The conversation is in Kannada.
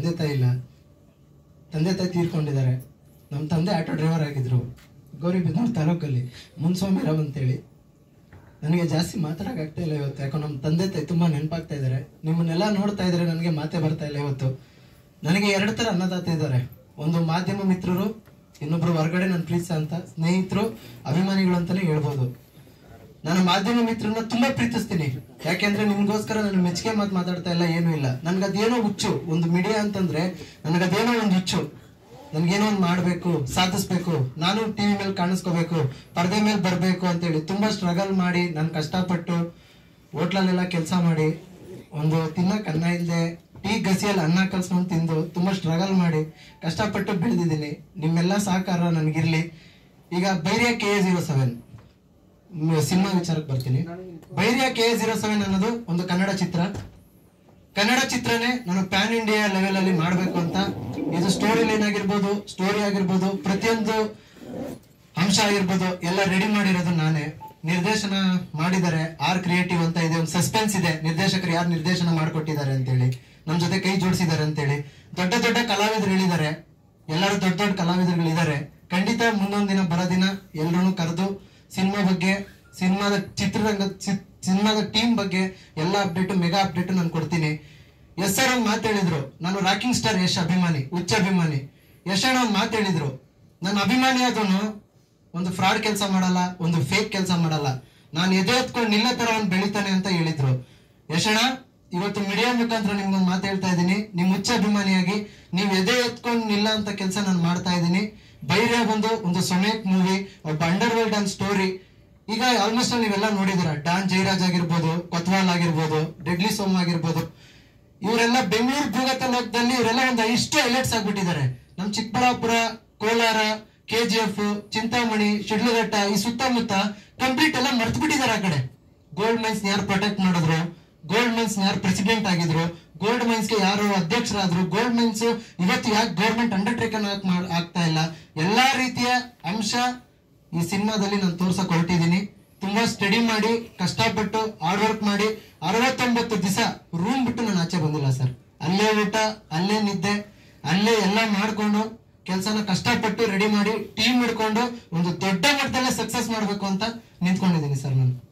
ತಂದೆ ತಾಯಿ ಇಲ್ಲ ತಂದೆ ತಾಯಿ ತೀರ್ಕೊಂಡಿದ್ದಾರೆ ನಮ್ಮ ತಂದೆ ಆಟೋ ಡ್ರೈವರ್ ಆಗಿದ್ರು ಗೌರಿಬಿದನೂರು ತಾಲೂಕಲ್ಲಿ ಮುನ್ಸ್ವಾಮಿ ರಾವ್ ಅಂತೇಳಿ ನನಗೆ ಜಾಸ್ತಿ ಮಾತಾಡಕ್ ಆಗ್ತಾ ಇಲ್ಲ ಇವತ್ತು ಯಾಕೋ ನಮ್ಮ ತಂದೆ ತಾಯಿ ತುಂಬಾ ನೆನಪಾಗ್ತಾ ಇದ್ದಾರೆ ನಿಮ್ಮನ್ನೆಲ್ಲ ನೋಡ್ತಾ ಇದ್ರೆ ನನಗೆ ಮಾತೇ ಬರ್ತಾ ಇಲ್ಲ ಇವತ್ತು ನನಗೆ ಎರಡು ತರ ಅನ್ನದಾತ ಇದ್ದಾರೆ ಒಂದು ಮಾಧ್ಯಮ ಮಿತ್ರರು ಇನ್ನೊಬ್ರು ಹೊರಗಡೆ ನನ್ನ ಪ್ರೀತಿಸ ಅಂತ ಸ್ನೇಹಿತರು ಅಭಿಮಾನಿಗಳು ಅಂತಾನೆ ಹೇಳ್ಬೋದು ನಾನು ಮಾಧ್ಯಮ ಮಿತ್ರರನ್ನ ತುಂಬಾ ಪ್ರೀತಿಸ್ತೀನಿ ಯಾಕೆಂದ್ರೆ ನಿಮ್ಗೋಸ್ಕರ ನಾನು ಮೆಚ್ಚುಗೆ ಮಾತು ಮಾತಾಡ್ತಾ ಇಲ್ಲ ಏನೂ ಇಲ್ಲ ನನ್ಗದೇನೋ ಹುಚ್ಚು ಒಂದು ಮೀಡಿಯಾ ಅಂತಂದ್ರೆ ನನಗದೇನೋ ಒಂದು ಹುಚ್ಚು ನನ್ಗೇನೋ ಒಂದು ಮಾಡ್ಬೇಕು ಸಾಧಿಸ್ಬೇಕು ನಾನು ಟಿವಿ ಮೇಲೆ ಕಾಣಿಸ್ಕೋಬೇಕು ಪರದೆ ಮೇಲೆ ಬರ್ಬೇಕು ಅಂತೇಳಿ ತುಂಬಾ ಸ್ಟ್ರಗಲ್ ಮಾಡಿ ನಾನು ಕಷ್ಟಪಟ್ಟು ಹೋಟ್ಲಲ್ಲೆಲ್ಲ ಕೆಲಸ ಮಾಡಿ ಒಂದು ತಿನ್ನಕ್ ಅನ್ನ ಇಲ್ಲದೆ ಟೀ ಗಸಿಯಲ್ಲಿ ಅನ್ನ ಕಲ್ಸ್ಕೊಂಡು ತಿಂದು ತುಂಬಾ ಸ್ಟ್ರಗಲ್ ಮಾಡಿ ಕಷ್ಟಪಟ್ಟು ಬೆಳೆದಿದ್ದೀನಿ ನಿಮ್ಮೆಲ್ಲ ಸಹಕಾರ ನನಗಿರ್ಲಿ ಈಗ ಬೈರಿಯ K A zero seven cinema ವಿಚಾರಕ್ಕೆ ಬರ್ತೀನಿ ಬೈರಿಯ ಕೆ ಜೀರೋ ಸೆವೆನ್ ಅನ್ನೋದು ಒಂದು ಕನ್ನಡ ಚಿತ್ರ ಕನ್ನಡ ಚಿತ್ರನೇ ನಾನು ಪ್ಯಾನ್ ಇಂಡಿಯಾ ಲೆವೆಲ್ ಅಲ್ಲಿ ಮಾಡ್ಬೇಕು ಅಂತ ಇದು ಸ್ಟೋರಿ ಲೈನ್ ಆಗಿರ್ಬೋದು ಸ್ಟೋರಿ ಆಗಿರ್ಬೋದು ಪ್ರತಿಯೊಂದು ಅಂಶ ಆಗಿರ್ಬೋದು ಎಲ್ಲ ರೆಡಿ ಮಾಡಿರೋದು ನಾನೇ ನಿರ್ದೇಶನ ಮಾಡಿದ್ದಾರೆ ಆರ್ ಕ್ರಿಯೇಟಿವ್ ಅಂತ ಇದೆ ಒಂದು ಸಸ್ಪೆನ್ಸ್ ಇದೆ ನಿರ್ದೇಶಕರು ಯಾರು ನಿರ್ದೇಶನ ಮಾಡಿಕೊಟ್ಟಿದ್ದಾರೆ ಅಂತೇಳಿ ನಮ್ ಜೊತೆ ಕೈ ಜೋಡಿಸಿದ್ದಾರೆ ಅಂತೇಳಿ ದೊಡ್ಡ ದೊಡ್ಡ ಕಲಾವಿದರು ಹೇಳಿದ್ದಾರೆ ಎಲ್ಲರೂ ದೊಡ್ಡ ದೊಡ್ಡ ಕಲಾವಿದರುಗಳಿದ್ದಾರೆ ಖಂಡಿತ ಮುಂದೊಂದ್ ದಿನ ಬರೋ ದಿನ ಎಲ್ಲರೂ ಕರೆದು ಸಿನಿಮಾ ಬಗ್ಗೆ ಸಿನಿಮಾದ ಚಿತ್ರರಂಗ ಚಿ- ಸಿನಿಮಾದ ಟೀಮ್ ಬಗ್ಗೆ ಎಲ್ಲ ಅಪ್ಡೇಟ್ ಮೆಗಾ ಅಪ್ಡೇಟ್ ನಾನು ಕೊಡ್ತೀನಿ ಎಸ್ ಸರ್ ಒಂದು ಮಾತು ಹೇಳಿದ್ರು ನಾನು ರಾಕಿಂಗ್ ಸ್ಟಾರ್ ಯಶ್ ಅಭಿಮಾನಿ ಹುಚ್ಚ ಅಭಿಮಾನಿ ಯಶ್ ಅಣ್ಣ ಒಂದು ಮಾತು ಹೇಳಿದ್ರು ನನ್ನ ಅಭಿಮಾನಿ ಆದವನು ಒಂದು ಫ್ರಾಡ್ ಕೆಲಸ ಮಾಡಲ್ಲ ಒಂದು ಫೇಕ್ ಕೆಲಸ ಮಾಡಲ್ಲ ನಾನು ಎದೆ ಎತ್ಕೊಂಡು ನಿಲ್ಲ ತರ ಅವ್ನು ಬೆಳಿತಾನೆ ಅಂತ ಹೇಳಿದ್ರು ಯಶಣ್ಣ ಇವತ್ತು ಮೀಡಿಯಾ ಮುಖಾಂತರ ನಿಮ್ಗೊಂದು ಮಾತು ಹೇಳ್ತಾ ಇದ್ದೀನಿ ನಿಮ್ ಹುಚ್ಚ ಅಭಿಮಾನಿಯಾಗಿ ನೀವು ಎದೆ ಎತ್ಕೊಂಡು ನಿಲ್ಲ ಅಂತ ಕೆಲಸ ನಾನು ಮಾಡ್ತಾ ಇದ್ದೀನಿ ಬೈರ್ಯ ಬಂದು ಒಂದು ಸೊಮೇಕ್ ಮೂವಿ ಒಬ್ಬ ಅಂಡರ್ ವರ್ಲ್ಡ್ ಅಂಡ್ ಸ್ಟೋರಿ ಈಗ ಆಲ್ಮೋಸ್ಟ್ ನೀವೆಲ್ಲ ನೋಡಿದಿರ ಡಾನ್ ಜಯರಾಜ್ ಆಗಿರ್ಬೋದು ಕೊತ್ವಾಲ್ ಆಗಿರ್ಬೋದು ಡೆಡ್ಲಿ ಸೋಮ್ ಆಗಿರ್ಬೋದು ಇವರೆಲ್ಲ ಬೆಂಗಳೂರು ಭೂಗತಲೋಕದಲ್ಲಿ ಇವರೆಲ್ಲ ಒಂದು ಇಷ್ಟು ಹೈಲೈಟ್ಸ್ ಆಗ್ಬಿಟ್ಟಿದ್ದಾರೆ ನಮ್ ಚಿಕ್ಕಬಳ್ಳಾಪುರ ಕೋಲಾರ ಕೆಜಿಎಫ್ ಚಿಂತಾಮಣಿ ಶಿಡ್ಲಘಟ್ಟ ಈ ಸುತ್ತಮುತ್ತ ಕಂಪ್ಲೀಟ್ ಎಲ್ಲ ಮರ್ತು ಬಿಟ್ಟಿದ್ದಾರೆ ಆ ಕಡೆ ಗೋಲ್ಡ್ ಮೈನ್ಸ್ ಯಾರು ಪ್ರೊಟೆಕ್ಟ್ ಮಾಡಿದ್ರು ಗೋಲ್ಡ್ ಮೈನ್ಸ್ ಯಾರು ಪ್ರೆಸಿಡೆಂಟ್ ಆಗಿದ್ರು ಗೋಲ್ಡ್ ಮೈನ್ಸ್ ಗೆ ಯಾರು ಅಧ್ಯಕ್ಷರಾದ್ರು ಗೋಲ್ಡ್ ಮೈನ್ಸ್ ಇವತ್ತು ಯಾಕೆ ಗೌರ್ಮೆಂಟ್ ಅಂಡರ್ಟೇಕನ್ ಆಗ್ತಾ ಇಲ್ಲ ಎಲ್ಲಾ ರೀತಿಯ ಅಂಶ ಈ ಸಿನಿಮಾದಲ್ಲಿ ನಾನು ತೋರ್ಸಕ್ ಹೊರಟಿದ್ದೀನಿ ತುಂಬಾ ಸ್ಟಡಿ ಮಾಡಿ ಕಷ್ಟಪಟ್ಟು ಹಾರ್ಡ್ ವರ್ಕ್ ಮಾಡಿ ಅರವತ್ತೊಂಬತ್ತು ದಿವಸ ರೂಮ್ ಬಿಟ್ಟು ನಾನು ಆಚೆ ಬಂದಿಲ್ಲ ಸರ್ ಅಲ್ಲೇ ಊಟ ಅಲ್ಲೇ ನಿದ್ದೆ ಅಲ್ಲೇ ಎಲ್ಲ ಮಾಡ್ಕೊಂಡು ಕೆಲಸನ ಕಷ್ಟಪಟ್ಟು ರೆಡಿ ಮಾಡಿ ಟೀಮ್ ಹಿಡ್ಕೊಂಡು ಒಂದು ದೊಡ್ಡ ಮಟ್ಟದಲ್ಲೇ ಸಕ್ಸಸ್ ಮಾಡ್ಬೇಕು ಅಂತ ನಿಂತ್ಕೊಂಡಿದ್ದೀನಿ ಸರ್ ನಾನು